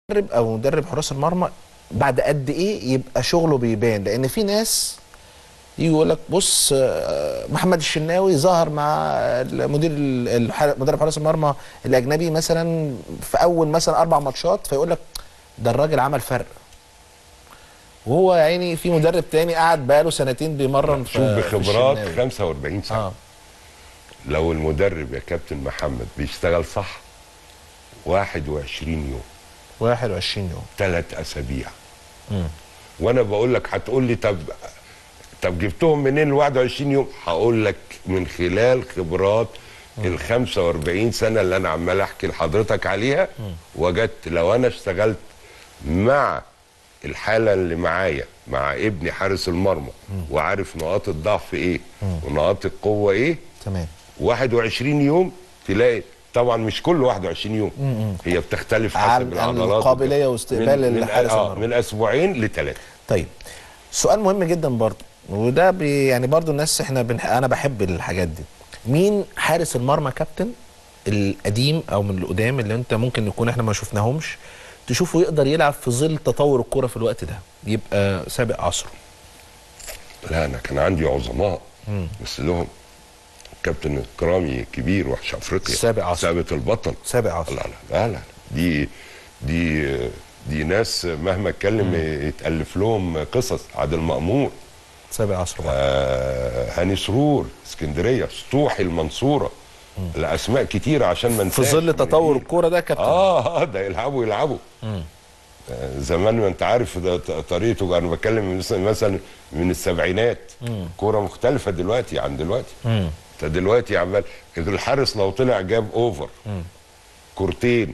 مدرب او مدرب حراس المرمى بعد قد ايه يبقى شغله بيبان لان في ناس يجي يقول لك بص آه، محمد الشناوي ظهر مع المدير ال- الح- مدرب حراس المرمى الاجنبي مثلا في اول مثلا اربع ماتشات فيقول لك ده الراجل عمل فرق وهو يعني في مدرب تاني قعد بقاله سنتين بيمرن في شوف في بخبرات الشناوي. 45 سنه اه لو المدرب يا كابتن محمد بيشتغل صح 21 يوم 21 يوم ثلاث اسابيع مم. وانا بقول لك هتقول لي طب طب جبتهم منين ال 21 يوم هقول لك من خلال خبرات ال 45 سنه اللي انا عمال احكي لحضرتك عليها وجدت لو انا اشتغلت مع الحاله اللي معايا مع ابني حارس المرمى وعارف نقاط الضعف ايه ونقاط القوه ايه تمام 21 يوم تلاقي طبعا مش كل 21 يوم هي بتختلف عن- حسب عن العضلات القابلية وكده. واستقبال من- من- الحارس آه المرمى. من اسبوعين لثلاثه طيب سؤال مهم جدا برضه وده بي يعني برضه الناس احنا بنح... انا بحب الحاجات دي مين حارس المرمى كابتن القديم او من القدام اللي انت ممكن نكون احنا ما شفناهمش تشوفه يقدر يلعب في ظل تطور الكرة في الوقت ده يبقى سابق عصره لا انا كان عندي عظماء بس لهم كابتن كرامي كبير وحش افريقيا سابق عصر. ثابت البطل سابق لا عصره لا لا لا دي دي دي ناس مهما اتكلم يتالف لهم قصص عادل مامور سابق عصره آه هاني سرور اسكندريه سطوحي المنصوره الاسماء كتيره عشان ما في ننساش ظل من تطور دي. الكرة ده كابتن اه اه ده يلعبوا يلعبوا آه، زمان ما انت عارف ده ط- طريقته انا بتكلم مثلا مثلا من السبعينات كوره مختلفه دلوقتي عن دلوقتي مم. انت دلوقتي عمال الحارس لو طلع جاب اوفر كورتين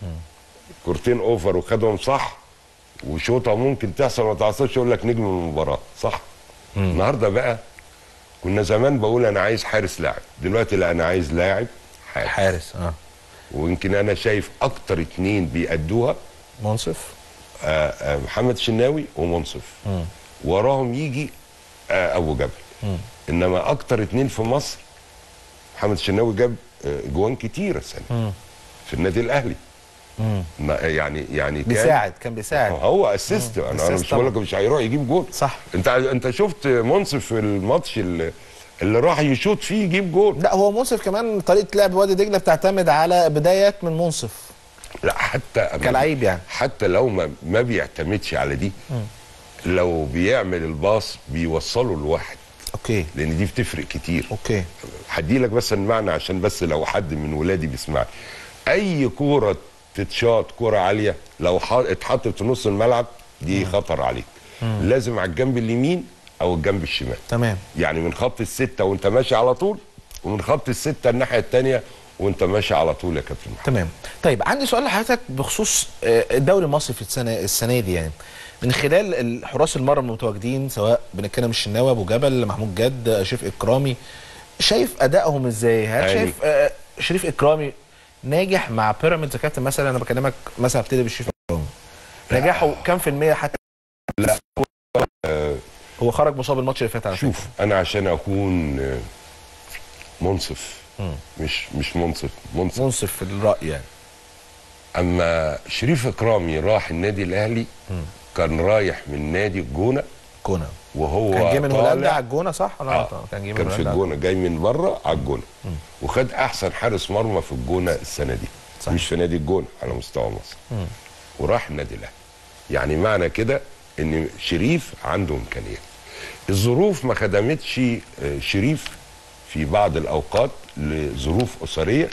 كورتين اوفر وخدهم صح وشوطه ممكن تحصل ما تحصلش يقول لك نجم المباراه صح النهارده بقى كنا زمان بقول انا عايز حارس لاعب دلوقتي لا انا عايز لاعب حارس حارس اه ويمكن انا شايف اكتر اتنين بيأدوها منصف آه، آه، محمد شناوي ومنصف وراهم يجي آه، ابو جبل انما اكتر اتنين في مصر محمد شناوي جاب آه، جوان كتيره السنه في النادي الاهلي ما- يعني يعني كان بيساعد كان بيساعد هو اسيست انا أنا assist مش بقول لك طبعا. مش هيروح يجيب جول صح انت انت شفت منصف في الماتش اللي, اللي راح يشوط فيه يجيب جول لا هو منصف كمان طريقة لعب وادي دجلة بتعتمد على بدايات من منصف لا حتى كلاعب يعني حتى لو ما, ما بيعتمدش على دي لو بيعمل الباص بيوصله لواحد اوكي لان دي بتفرق كتير اوكي هدي لك بس المعنى عشان بس لو حد من ولادي بيسمعني اي كوره تتشاط كوره عاليه لو ح- اتحطت في نص الملعب دي خطر عليك لازم على الجنب اليمين او الجنب الشمال تمام يعني من خط الستة وانت ماشي على طول ومن خط الستة الناحية التانية وانت ماشي على طول يا كابتن محمد تمام طيب عندي سؤال لحضرتك بخصوص آه، الدوري المصري في السنه السنه دي يعني من خلال الحراس المرمى المتواجدين سواء بنتكلم الشناوي ابو جبل محمود جد آه، شريف اكرامي شايف ادائهم ازاي هل يعني- شايف آه، شريف اكرامي ناجح مع بيراميدز يا كابتن مثلا انا بكلمك مثلا ابتدي بشريف اكرامي نجاحه كام في المية حتى لا هو خرج مصاب الماتش اللي فات على فكرة. شوف انا عشان اكون آه، منصف مش مش منصف منصف منصف في الراي يعني اما شريف اكرامي راح النادي الاهلي كان رايح من نادي الجونه كونا وهو كان جاي من طالع- هولندا على الجونه صح؟ ولا آه. كان جاي من كان في هولندا الجونه جاي من بره على الجونه وخد احسن حارس مرمى في الجونه السنه دي صحيح. مش في نادي الجونه على مستوى مصر وراح النادي الاهلي يعني معنى كده ان شريف عنده امكانيات الظروف ما خدمتش آه، شريف في بعض الاوقات لظروف اسريه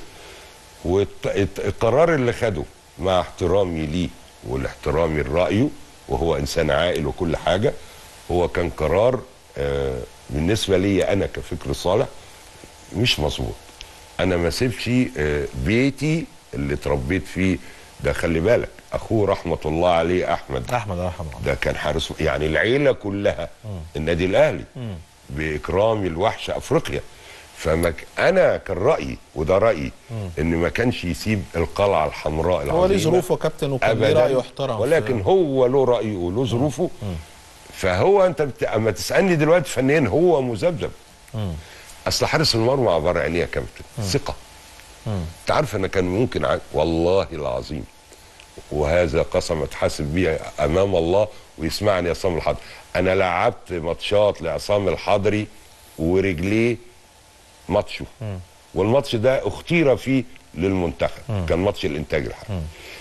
والقرار اللي خده مع احترامي ليه والاحترامي لرايه وهو انسان عاقل وكل حاجه هو كان قرار آه، بالنسبه لي انا كفكر صالح مش مظبوط انا ما سيبش آه، بيتي اللي اتربيت فيه ده خلي بالك اخوه رحمه الله عليه احمد احمد الله يرحمه ده كان حارس يعني العيله كلها النادي الاهلي باكرام الوحش افريقيا فما ك- انا كان رايي وده رايي ان ما كانش يسيب القلعه الحمراء العظيمه هو ليه ظروفه كابتن وكان ليه ابدا رايه يحترم ولكن هو له رايه وله ظروفه فهو انت بت... اما تسالني دلوقتي فنيا هو مذبذب اصل حارس المرمى عباره عن ايه يا كابتن؟ ثقه انت عارف انا كان ممكن ع... والله العظيم وهذا قسم اتحاسب بيه امام الله ويسمعني عصام الحضري انا لعبت ماتشات لعصام الحضري ورجليه ماتشه والماتش ده اختير فيه للمنتخب كان ماتش الانتاج الحربي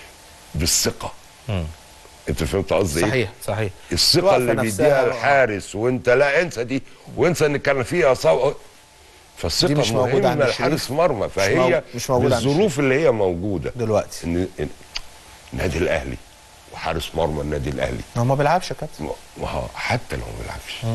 بالثقه انت فهمت قصدي ايه؟ صحيح صحيح الثقه الوقفة اللي نفسها بيديها و- الحارس وانت لا انسى دي وانسى ان كان فيها اصابه دي فالثقه مش موجودة عند مهمه الشريف. لحارس مرمى مو- فهي مش موجودة عند بالظروف اللي هي موجوده دلوقتي ان إن النادي الاهلي وحارس مرمى النادي الاهلي هو ما بيلعبش يا كابتن ما هو حتى لو ما بيلعبش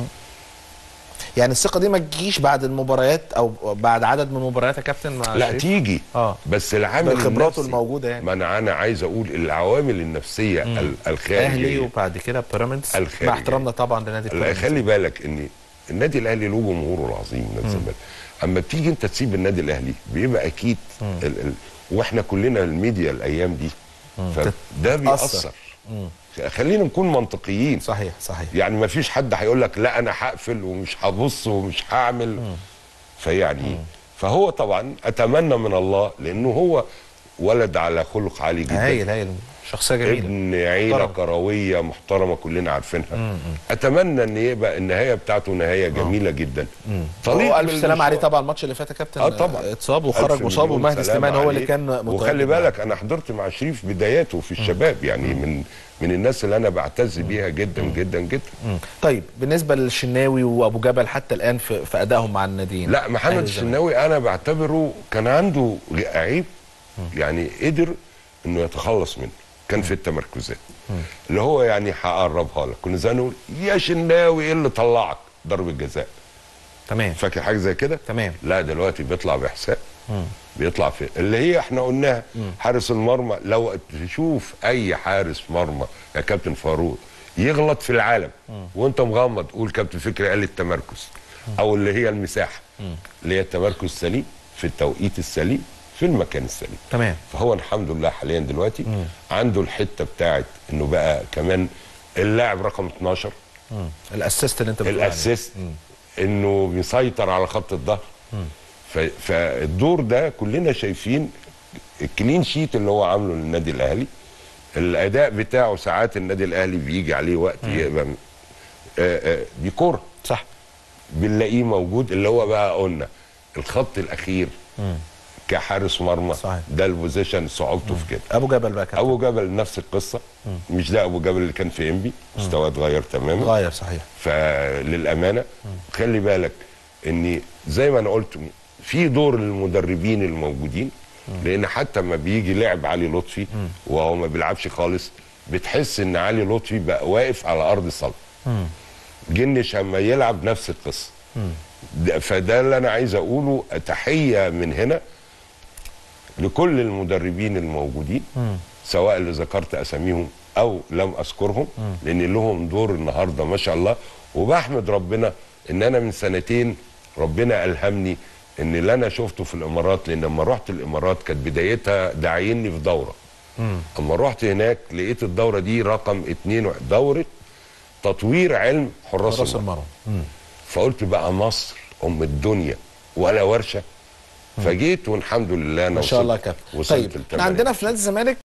يعني الثقه دي ما تجيش بعد المباريات او بعد عدد من المباريات يا كابتن مع لا شريف؟ تيجي اه بس العامل بخبراته النفسي الموجودة يعني. ما انا انا عايز اقول العوامل النفسيه ال- اهلي الخارجيه وبعد كده بيراميدز الخارجية. مع احترامنا طبعا لنادي لا بيراميدز خلي بالك ان النادي الاهلي له جمهوره العظيم من الزمالك اما بتيجي انت تسيب النادي الاهلي بيبقى اكيد ال ال واحنا كلنا الميديا الايام دي فده تتأثر. بيأثر خلينا نكون منطقيين صحيح صحيح يعني ما فيش حد هيقول لك لا انا هقفل ومش هبص ومش هعمل فيعني فهو طبعا اتمنى من الله لانه هو ولد على خلق عالي جدا هايل هايل شخصيه جميله ابن عيله محترم. كرويه محترمه كلنا عارفينها اتمنى ان يبقى النهايه بتاعته نهايه جميله جدا طريق هو الف من سلام عليه المشوار. طبعا الماتش اللي فات يا كابتن اه طبعا اتصاب ألف وخرج مصاب مليون ومهدي سلام سليمان هو اللي عليه. كان متواجد وخلي معاه. بالك انا حضرت مع شريف بداياته في الشباب يعني من من الناس اللي انا بعتز بيها جدا جدا جدا مم. طيب بالنسبه للشناوي وابو جبل حتى الان في, في ادائهم مع الناديين لا أهلي محمد والزمالك. الشناوي انا بعتبره كان عنده عيب يعني قدر انه يتخلص منه كان في التمركزات اللي هو يعني هقربها لك كنا زمان نقول يا شناوي ايه اللي طلعك ضربه جزاء تمام فاكر حاجه زي كده تمام. لا دلوقتي بيطلع باحساء بيطلع في اللي هي احنا قلناها حارس المرمى لو تشوف اي حارس مرمى يا كابتن فاروق يغلط في العالم وانت مغمض قول كابتن فكري قال التمركز او اللي هي المساحه اللي هي التمركز السليم في التوقيت السليم في المكان السليم تمام فهو الحمد لله حاليا دلوقتي عنده الحته بتاعت انه بقى كمان اللاعب رقم 12 مم. الاسيست اللي انت بتقول عليه. الاسيست انه بيسيطر على خط الظهر ف- فالدور ده كلنا شايفين الكلين شيت اللي هو عامله للنادي الاهلي الاداء بتاعه ساعات النادي الاهلي بيجي عليه وقت يبقى آه، آه، دي كوره صح بنلاقيه موجود اللي هو بقى قلنا الخط الاخير كحارس مرمى صحيح. ده البوزيشن صعوبته في كده ابو جبل بقى كابتن ابو جبل نفس القصه مش ده ابو جبل اللي كان في انبي مستواه اتغير تماما غاير صحيح فللامانه خلي بالك ان زي ما انا قلت في دور للمدربين الموجودين لان حتى ما بيجي لعب علي لطفي وهو ما بيلعبش خالص بتحس ان علي لطفي بقى واقف على ارض الصلب جنش اما يلعب نفس القصه ده- فده اللي انا عايز اقوله تحيه من هنا لكل المدربين الموجودين سواء اللي ذكرت اساميهم او لم اذكرهم لان لهم دور النهارده ما شاء الله وبحمد ربنا ان انا من سنتين ربنا الهمني ان اللي انا شفته في الامارات لان لما رحت الامارات كانت بدايتها داعيني في دوره اما رحت هناك لقيت الدوره دي رقم اتنين و- دوره تطوير علم حراس راس المرمى المرمى فقلت بقى مصر ام الدنيا ولا ورشه فجيت والحمد لله انا ما شاء الله يا وصلت- كابتن وصلت طيب احنا لتمانية. عندنا في نادي الزمالك